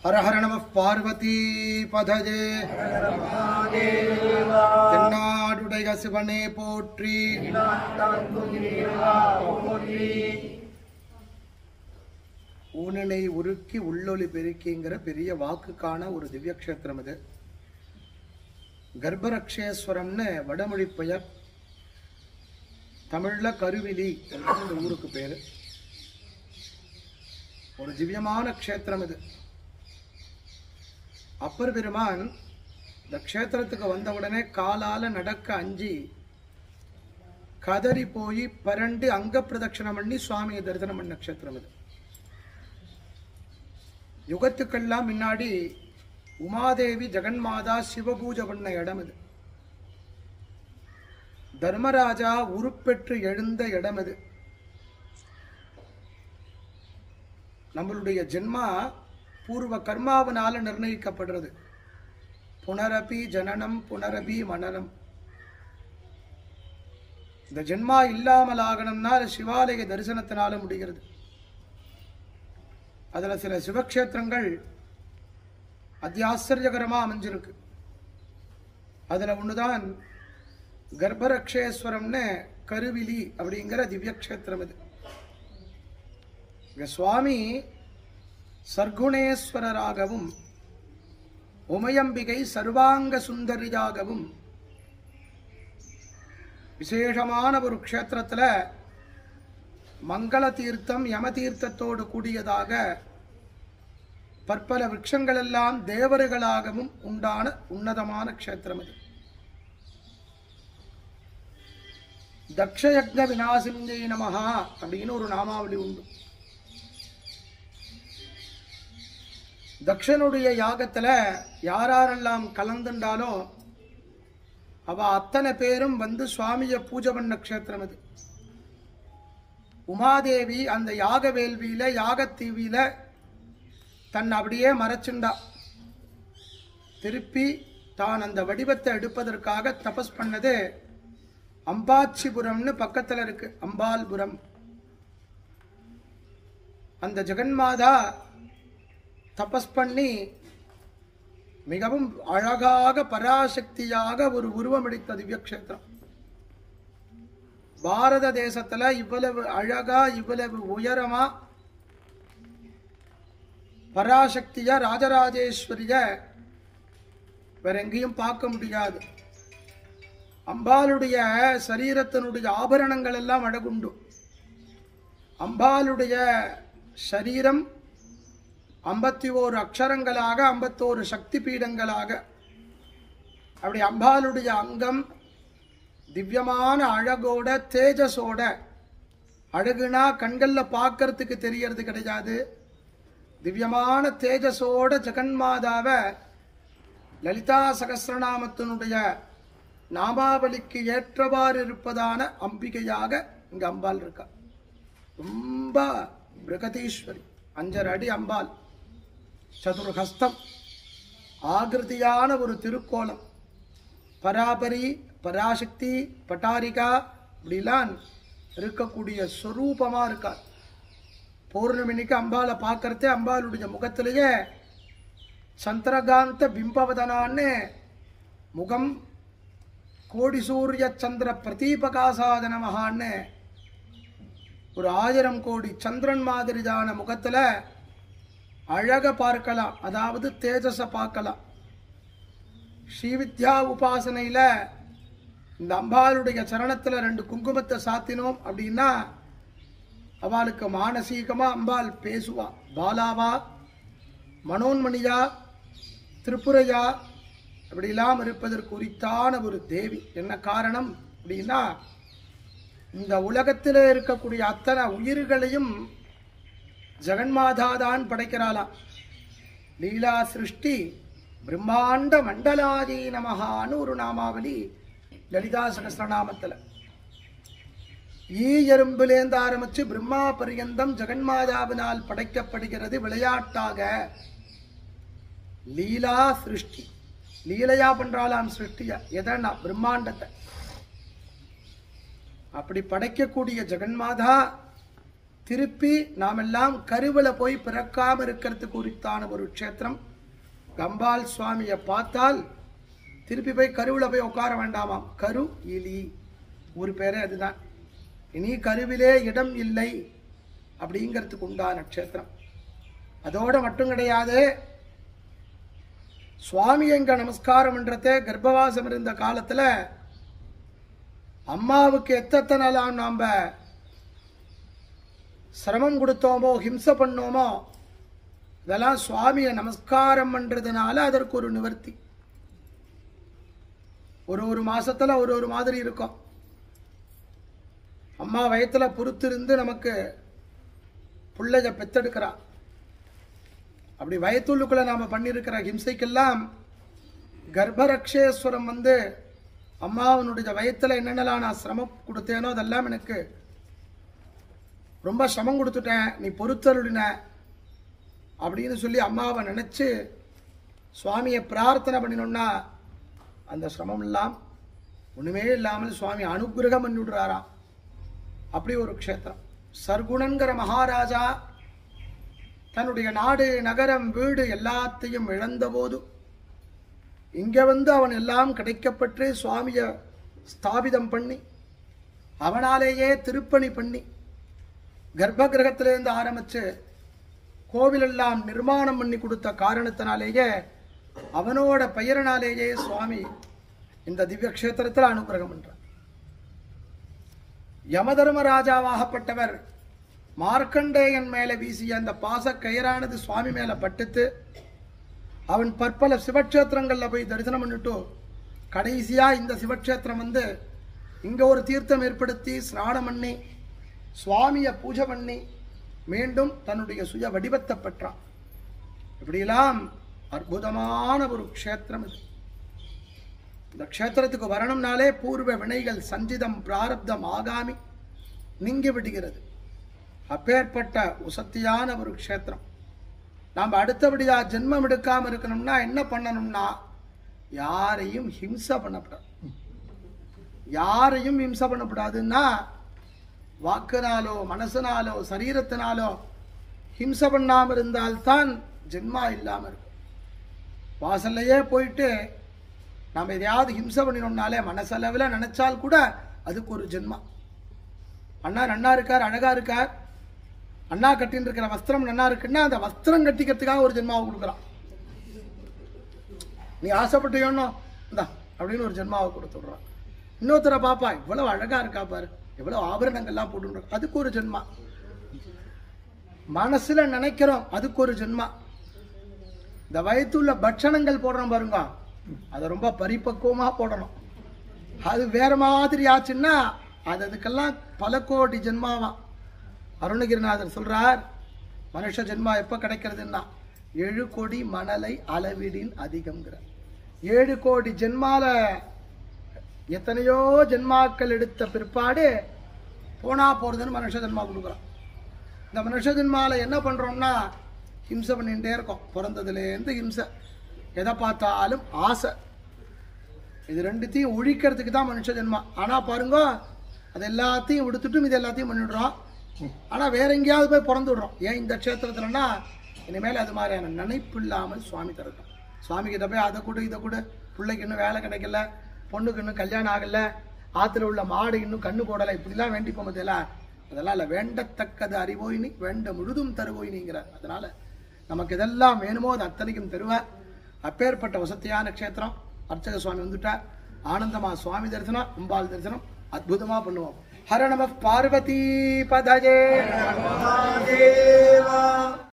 ஹர ஹர நம பார்வதி பதஜே தென்னாடுடைய சிவனே போற்றி ஊனனை உருக்கி உள்ளொளி பெருக்கிங்கிற பெரிய வாக்குக்கான ஒரு திவ்ய கஷேத்திரம் இது கர்ப்பரக்ஷேஸ்வரம்னு வடமொழி பெயர் தமிழ்ல கருவிலி என்று இந்த ஊருக்கு பேரு ஒரு திவ்யமான க்ஷேத்திரம் இது அப்பர் பெருமான் இந்த க்ஷேத்திரத்துக்கு வந்த உடனே காலால நடக்க அஞ்சி கதறி போய் பரண்டு அங்க பிரதட்சணம் பண்ணி சுவாமியை தரிசனம் பண்ண க்ஷேத்திரம் இது யுகத்துக்கெல்லாம் முன்னாடி உமாதேவி ஜெகன்மாதா சிவபூஜை பண்ண இடம் இது தர்மராஜா உருப்பெற்று எழுந்த இடம் இது நம்மளுடைய ஜென்மா பூர்வ கர்மாவினால நிர்ணயிக்கப்படுறது புனரபி ஜனனம் புனரபி மனனம் இந்த ஜென்மா இல்லாமல் ஆகணும்னா அது சிவாலய தரிசனத்தினால முடிகிறது அதுல சில சிவக்ஷேத்திரங்கள் அத்தியாச்சரியகரமா அமைஞ்சிருக்கு அதுல ஒண்ணுதான் கர்ப்பரக்ஷேஸ்வரம்னு கருவிலி அப்படிங்கிற திவ்யக்ஷேத்திரம் இது இங்க சுவாமி சர்க்குணேஸ்வரராகவும் உமையம்பிகை சர்வாங்க சுந்தரியாகவும் விசேஷமான ஒரு க்ஷேத்திரத்துல மங்கள தீர்த்தம் யம தீர்த்தத்தோடு கூடியதாக பற்பல விருட்சங்கள் எல்லாம் தேவர்களாகவும் உண்டான உன்னதமான க்ஷேத்திரம் இது தக்ஷயக்ன விநாசிஞ்சை நமஹா அப்படின்னு ஒரு நாமாவளி உண்டு தக்ஷனுடைய யாகத்துல யாரெல்லாம் கலந்துண்டாலோ அவ அத்தனை பேரும் வந்து சுவாமிய பூஜை பண்ண க்ஷேத்திரம் இது உமாதேவி அந்த யாக வேள்வியில யாகத்தீவியில தன்னை அப்படியே மறைச்சுண்டா திருப்பி தான் அந்த வடிவத்தை எடுப்பதற்காக தபஸ் பண்ணது அம்பாட்சிபுரம்னு பக்கத்துல இருக்கு அம்பால்புரம் அந்த ஜெகன்மாதா தபஸ் பண்ணி மிகவும் அழகாக பராசக்தியாக ஒரு உருவம் எடுத்த திவ்யக்ஷேத்திரம் பாரத தேசத்துல இவ்வளவு அழகா இவ்வளவு உயரமா பராசக்திய ராஜராஜேஸ்வரிய வேற எங்கேயும் பார்க்க முடியாது அம்பாளுடைய சரீரத்தினுடைய ஆபரணங்கள் எல்லாம் அழகுண்டு அம்பாளுடைய சரீரம் ஐம்பத்தி ஓரு அக்ஷரங்களாக ஐம்பத்தோரு சக்தி பீடங்களாக அப்படி அம்பாளுடைய அங்கம் திவ்யமான அழகோட தேஜஸோட அழகுனா கண்கள்ல பார்க்கறதுக்கு தெரியறது கிடையாது திவ்யமான தேஜஸோட ஜெகன்மாதாவை லலிதா சகசிரநாமத்தினுடைய நாமாவளிக்கு ஏற்றவாறு இருப்பதான அம்பிகையாக இங்க அம்பாள் இருக்கா ரொம்ப பிரகதீஸ்வரி அஞ்சரை அடி அம்பாள் சதுர்ஹஸ்தம் ஆகிருதியான ஒரு திருக்கோலம் பராபரி பராசக்தி பட்டாரிகா இப்படிலாம் இருக்கக்கூடிய ஸ்வரூபமா இருக்கார் பௌர்ணமினிக்கு அம்பாளை பார்க்கறதே அம்பாளுடைய முகத்திலேயே சந்திரகாந்த பிம்பவதனான்னு முகம் கோடி சூரிய சந்திர பிரதீபகாசாதன மகான்னு ஒரு ஆயிரம் கோடி சந்திரன் மாதிரிதான முகத்துல அழக பார்க்கலாம் அதாவது தேஜஸ பார்க்கலாம் ஸ்ரீவித்யா உபாசனையில இந்த அம்பாளுடைய சரணத்துல ரெண்டு குங்குமத்தை சாத்தினோம் அப்படின்னா அவளுக்கு மானசீகமா அம்பாள் பேசுவா பாலாவா மனோன்மணியா திரிபுரையா அப்படிலாம் இருப்பதற்கு உரித்தான ஒரு தேவி என்ன காரணம் அப்படின்னா இந்த உலகத்தில் இருக்கக்கூடிய அத்தனை உயிர்களையும் ஜெகன்மாதா தான் படைக்கிறாளாம் லீலா சிருஷ்டி பிரம்மாண்ட மண்டலாதி நமகான்னு ஒரு நாமாவளி லலிதா சகசிரநாமத்தில் ஈ எறும்பிலேந்து ஆரம்பிச்சு பிரம்மா பரியந்தம் ஜெகன்மாதாவினால் படைக்கப்படுகிறது விளையாட்டாக லீலா சிருஷ்டி லீலையா பண்றாளாம் சிருஷ்டியா எதனா பிரம்மாண்டத்தை அப்படி படைக்கக்கூடிய ஜெகன்மாதா திருப்பி நாமெல்லாம் கருவில போய் பிறக்காம இருக்கிறதுக்கு உரித்தான ஒரு க்ஷேத்திரம் கம்பால் சுவாமியை பார்த்தால் திருப்பி போய் கருவில போய் உட்கார வேண்டாமாம் கரு இலி ஒரு பேரே அதுதான் இனி கருவிலே இடம் இல்லை அப்படிங்கிறதுக்கு உண்டான க்ஷேத்திரம் அதோட மட்டும் கிடையாது சுவாமி எங்க நமஸ்காரம் பண்றதே கர்ப்பவாசம் இருந்த காலத்துல அம்மாவுக்கு எத்தனை நாம சிரமம் கொடுத்தோமோ ஹிம்சை பண்ணோமோ இதெல்லாம் சுவாமியை நமஸ்காரம் பண்றதுனால அதற்கு ஒரு நிவர்த்தி ஒரு ஒரு மாசத்துல ஒரு ஒரு மாதிரி இருக்கும் அம்மா வயத்துல பொறுத்திருந்து நமக்கு பிள்ளைய பெத்தெடுக்கிறா அப்படி வயத்துள்ளுக்குள்ள நாம பண்ணியிருக்கிற ஹிம்சைக்கெல்லாம் கர்ப்பரக்ஷேஸ்வரம் வந்து அம்மாவனுடைய வயத்துல என்னென்னலாம் நான் சிரமம் கொடுத்தேனோ அதெல்லாம் எனக்கு ரொம்ப சிரமம் கொடுத்துட்டேன் நீ பொறுத்தருளின அப்படின்னு சொல்லி அம்மாவை நினைச்சு சுவாமியை பிரார்த்தனை பண்ணினோம்னா அந்த சிரமம் எல்லாம் ஒண்ணுமே இல்லாமல் சுவாமி அனுகிரகம் பண்ணி விடுறாராம் அப்படி ஒரு க்ஷேத்திரம் சர்க்குணங்கிற மகாராஜா தன்னுடைய நாடு நகரம் வீடு எல்லாத்தையும் இழந்தபோது இங்க வந்து அவன் எல்லாம் கிடைக்கப்பட்டு சுவாமிய ஸ்தாபிதம் பண்ணி அவனாலேயே திருப்பணி பண்ணி கர்ப்ப கிரகத்திலிருந்து ஆரம்பிச்சு கோவிலெல்லாம் நிர்மாணம் பண்ணி கொடுத்த காரணத்தினாலேயே அவனோட பெயரினாலேயே சுவாமி இந்த திவ்ய கஷேத்திரத்தில் அனுகிரகம் பண்றார் யமதர்மராஜாவாகப்பட்டவர் மார்க்கண்டேயன் மேலே வீசிய அந்த பாச கயிறானது சுவாமி மேல பட்டுத்து அவன் பற்பல சிவக்ஷேத்திரங்கள்ல போய் தரிசனம் பண்ணிட்டு கடைசியா இந்த சிவக்ஷேத்திரம் வந்து இங்க ஒரு தீர்த்தம் ஏற்படுத்தி ஸ்நானம் பண்ணி சுவாமியை பூஜை பண்ணி மீண்டும் தன்னுடைய சுய வடிவத்தை பெற்றான் இப்படியெல்லாம் அற்புதமான ஒரு க்ஷேத்திரம் இது இந்த க்ஷேத்திரத்துக்கு வரணும்னாலே பூர்வ வினைகள் சஞ்சிதம் பிராரப்தம் ஆகாமி நீங்கி விடுகிறது அப்பேற்பட்ட உசத்தியான ஒரு க்ஷேத்திரம் நாம் அடுத்தபடியா ஜென்மம் எடுக்காம இருக்கணும்னா என்ன பண்ணணும்னா யாரையும் ஹிம்சை பண்ணக்கூடாது யாரையும் ஹிம்சை பண்ணக்கூடாதுன்னா வாக்குனாலோ மனசுனாலோ சரீரத்தினாலோ ஹிம்சை பண்ணாம இருந்தால்தான் ஜென்மா இல்லாம இருக்கும் வாசல்லையே போயிட்டு நாம் எதையாவது ஹிம்சை பண்ணினோம்னாலே மனசளவில் நினைச்சால் கூட அதுக்கு ஒரு ஜென்மா அண்ணா நன்னா இருக்கார் அழகா இருக்கார் அண்ணா கட்டின்னு இருக்கிற வஸ்திரம் நன்னா இருக்குன்னா அந்த வஸ்திரம் கட்டிக்கிறதுக்காக ஒரு ஜென்மாவை கொடுக்குறான் நீ ஆசைப்பட்டியோன்னோ இந்தா அப்படின்னு ஒரு ஜென்மாவை கொடுத்து விடுறான் இன்னொருத்தரை பாப்பா இவ்வளவு அழகா இருக்கா பாரு எவ்வளவு ஆபரணங்கள்லாம் போட்டு அதுக்கு ஒரு ஜென்மா மனசுல நினைக்கிறோம் அதுக்கு ஒரு ஜென்மா இந்த வயிற்றுள்ள பட்சணங்கள் போடுறோம் பாருங்க அதை ரொம்ப பரிபக்குவமா போடணும் அது வேற மாதிரி ஆச்சுன்னா அது அதுக்கெல்லாம் பல கோடி ஜென்மாவா அருணகிரிநாதர் சொல்றார் மனுஷ ஜென்மா எப்ப கிடைக்கிறதுன்னா ஏழு கோடி மணலை அளவிடின் அதிகம்ங்கிறார் ஏழு கோடி ஜென்மால எத்தனையோ ஜென்மாக்கள் எடுத்த பிற்பாடு போனா போறதுன்னு மனுஷ ஜென்மா கொடுக்குறான் இந்த மனுஷ ஜென்மால என்ன பண்றோம்னா ஹிம்சை பண்ணிகிட்டே இருக்கோம் பிறந்ததுலேருந்து ஹிம்சை எதை பார்த்தாலும் ஆசை இது ரெண்டுத்தையும் ஒழிக்கிறதுக்கு தான் மனுஷ ஜென்மா ஆனா பாருங்க அது எல்லாத்தையும் விடுத்துட்டும் இது எல்லாத்தையும் பண்ணிவிடுறோம் ஆனா வேற எங்கேயாவது போய் பிறந்து விடுறோம் ஏன் இந்த க்ஷேத்திரத்துலன்னா இனிமேல் அது மாதிரியான நினைப்பு இல்லாமல் சுவாமி தரட்டும் சுவாமி கிட்ட போய் அதை கொடு இதை கொடு பிள்ளைக்கு இன்னும் வேலை கிடைக்கல பொண்ணுக்கு இன்னும் கல்யாணம் ஆகல ஆத்துல உள்ள மாடு இன்னும் கண்ணு போடலை இப்படிலாம் வேண்டி போகும்போதில்ல அதெல்லாம் இல்லை வேண்டத்தக்கது அறிவோயினி வேண்ட முழுதும் தருவோயினிங்கிறார் அதனால நமக்கு இதெல்லாம் வேணுமோ அது அத்தனைக்கும் தருவார் அப்பேற்பட்ட வசதியான க்ஷேத்திரம் அர்ச்சக சுவாமி வந்துட்டார் ஆனந்தமா சுவாமி தரிசனம் அம்பாள் தரிசனம் அற்புதமா பண்ணுவோம் ஹர நம பார்வதி பதஜே